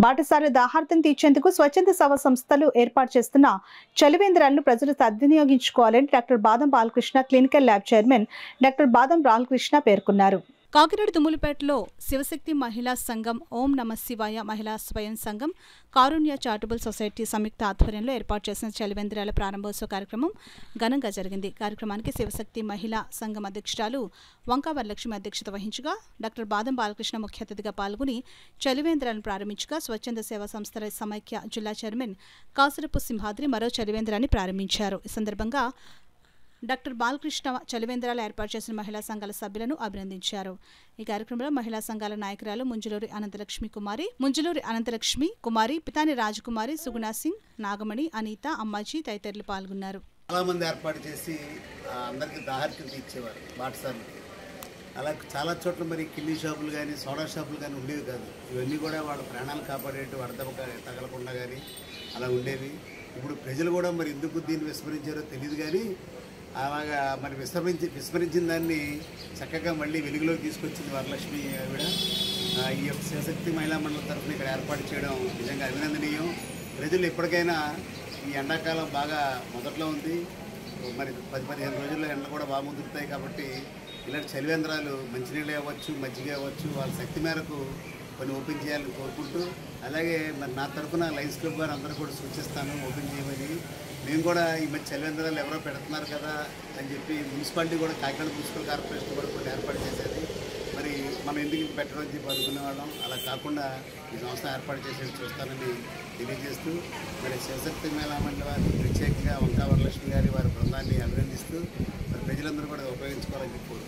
బాటసారి దాహార్థం తీర్చేందుకు స్వచ్ఛంద సేవా సంస్థలు ఏర్పాటు చేస్తున్న చలివేంద్రాలను ప్రజలు సద్వినియోగించుకోవాలని doctor Badam Balakrishna clinical lab chairman doctor Badam Balakrishna పేర్కొన్నారు కాకినాడ దుమ్ములపేటలో శివశక్తి మహిళా సంఘం ఓం నమ శివాయ మహిళా స్వయం సంఘం కారుణ్య చారిటబుల్ సొసైటీ సంయుక్త ఆధ్వర్యంలో ఏర్పాటు చేసిన చలివేంద్రాల ప్రారంభోత్సవ కార్యక్రమం ఘనంగా జరిగింది కార్యక్రమానికి శివశక్తి మహిళా సంఘం అధ్యక్షురాలు వంకా వరలక్ష్మి అధ్యక్షత వహించగా డాక్టర్ బాదం బాలకృష్ణ ముఖ్య అతిథిగా పాల్గొని చలివేంద్రాలను ప్రారంభించగా స్వచ్ఛంద సేవా సంస్థల సమైక్య జిల్లా చైర్మన్ కాసరపు సింహాద్రి మరో చలివేంద్రాన్ని ప్రారంభించారు ఈ సందర్భంగా డాక్టర్ బాలకృష్ణ చలివేంద్రాలు ఏర్పాటు చేసిన మహిళా సంఘాల సభ్యులను అభినందించారు ఈ కార్యక్రమంలో మహిళా సంఘాల నాయకురాలు ముంజలూరి అనంతలక్ష్మి కుమారి ముంజలూరి అనంతలక్ష్మి కుమారి పితాని రాజకుమారి సుగుణా సింగ్ నాగమణి అనిత అమ్మాజీ తదితరులు పాల్గొన్నారు చాలా మంది ఏర్పాటు చేసి ఆ, అందరికీ దాహార్కం తీర్చేవారు బాటసార్లకి అలా చాలా చోట్ల మరి కిల్లీ షాపులు కానీ సోడా షాపులు కానీ ఉండేవి కాదు ఇవన్నీ కూడా వాళ్ళ ప్రాణాలు కాపాడేటి వడదెబ్బ క- తగలకుండా కానీ అలా ఉండేవి ఇప్పుడు ప్రజలు కూడా మరి ఎందుకు దీన్ని విస్మరించారో తెలియదు కానీ అలాగా మరి విస్మరించి విస్మరించిన దాన్ని చక్కగా మళ్ళీ వెలుగులోకి తీసుకొచ్చింది వరలక్ష్మి ఆవిడ ఆ, ఈ యొక్క శివశక్తి మహిళా మండలి తరఫున ఇక్కడ ఏర్పాటు చేయడం నిజంగా అభినందనీయం ప్రజలు ఎప్పటికైనా ఈ ఎండాకాలం బాగా మొదట్లో ఉంది మరి పది పదిహేను రోజుల్లో ఎండలు కూడా బాగా ముదురుతాయి కాబట్టి ఇలాంటి చలివేంద్రాలు మంచినీళ్ళు అవ్వచ్చు మజ్జిగ అవ్వచ్చు వాళ్ళ శక్తి మేరకు కొన్ని ఓపెన్ చేయాలని కోరుకుంటూ అలాగే మరి నా తరఫున లయన్స్ క్లబ్ వారు అందరూ కూడా సూచిస్తాను ఓపెన్ చేయమని మేము కూడా ఈ మధ్య చలివేంద్రాలు ఎవరో పెడుతున్నారు కదా అని చెప్పి మున్సిపాలిటీ కూడా కాకినాడ మున్సిపల్ కార్పొరేషన్ కూడా కొన్ని ఏర్పాటు చేసేది మరి మనం ఎందుకు ఇంక పెట్టడం అని చెప్పి అనుకునే వాళ్ళం అలా కాకుండా ఈ సంస్థ ఏర్పాటు చేసేది చూస్తానని తెలియజేస్తూ మరి శివశక్తి మేళా మండలి వారిని ప్రత్యేకంగా వంకా వరలక్ష్మి గారి వారి బృందాన్ని అభినందిస్తూ మరి ప్రజలందరూ కూడా ఉపయోగించుకోవాలని చెప్పి కోరుకుంటున్నాను.